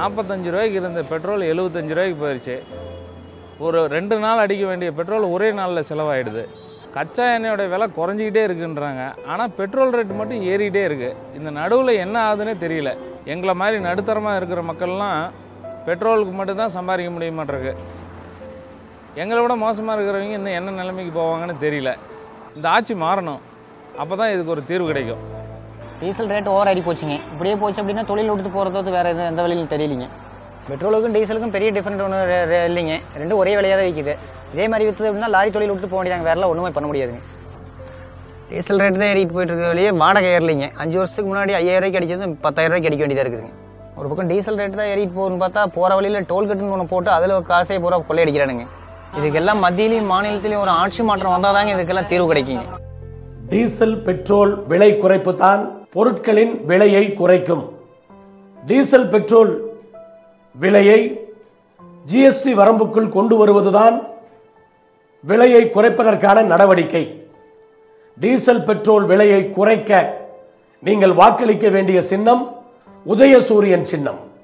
நாற்பத்தஞ்சு ரூபாய்க்கு இருந்த பெட்ரோல் எழுபத்தஞ்சு ரூபாய்க்கு போயிடுச்சு ஒரு ரெண்டு நாள் அடிக்க வேண்டிய பெட்ரோல் ஒரே நாளில் செலவாயிடுது கச்சா எண்ணெயோட விலை குறைஞ்சிக்கிட்டே இருக்குன்றாங்க ஆனால் பெட்ரோல் ரேட் மட்டும் ஏறிக்கிட்டே இருக்குது இந்த நடுவில் என்ன ஆகுதுன்னே தெரியல எங்களை மாதிரி நடுத்தரமாக இருக்கிற மக்கள்லாம் பெட்ரோலுக்கு மட்டும்தான் சம்பாதிக்க முடிய மாட்டிருக்கு எங்களை விட மோசமாக இருக்கிறவங்க இன்னும் என்ன நிலைமைக்கு போவாங்கன்னு தெரியல இந்த ஆட்சி மாறணும் அப்போ தான் இதுக்கு ஒரு தீர்வு கிடைக்கும் டீசல் ரேட் ஓவர் ஆகி போச்சுங்க இப்படியே போச்சு அப்படின்னா தொழில் விட்டுட்டு போகிறது வேறு எதுவும் எந்த வழியிலும் தெரியலிங்க பெட்ரோலுக்கும் டீசலுக்கும் பெரிய டிஃப்ரெண்ட் ஒன்றும் இல்லைங்க ரெண்டும் ஒரே விலையாக தான் விற்கிது இதே மாதிரி விற்றது அப்படின்னா லாரி தொழில் விட்டு போக வேண்டியதாங்க வேறெல்லாம் ஒன்றுமே பண்ண முடியாதுங்க டீசல் ரேட் தான் ஏறிட்டு போயிட்டு இருக்க வழியே வாடகை ஏறலைங்க அஞ்சு வருஷத்துக்கு முன்னாடி ஐயாயிரம் ரூபாய்க்கு அடிச்சது பத்தாயிரம் ரூபாய்க்கு அடிக்க வேண்டியதாக இருக்குதுங்க ஒரு பக்கம் டீசல் ரேட் தான் ஏறிட்டு போகுதுன்னு பார்த்தா போகிற வழியில் டோல்கேட்டுன்னு ஒன்று போட்டு அதில் காசே பூரா கொள்ளையடிக்கிறானுங்க இதுக்கெல்லாம் மத்தியிலையும் மாநிலத்திலையும் ஒரு ஆட்சி மாற்றம் வந்தால் தாங்க இதுக்கெல்லாம் தீர்வு கிடைக்குங்க டீசல் பெட்ரோல் விலை குறைப்பு தான் பொருட்களின் விலையை குறைக்கும் டீசல் பெட்ரோல் விலையை ஜிஎஸ்டி வரம்புக்குள் கொண்டு வருவதுதான் விலையை குறைப்பதற்கான நடவடிக்கை டீசல் பெட்ரோல் விலையை குறைக்க நீங்கள் வாக்களிக்க வேண்டிய சின்னம் உதயசூரியன் சின்னம்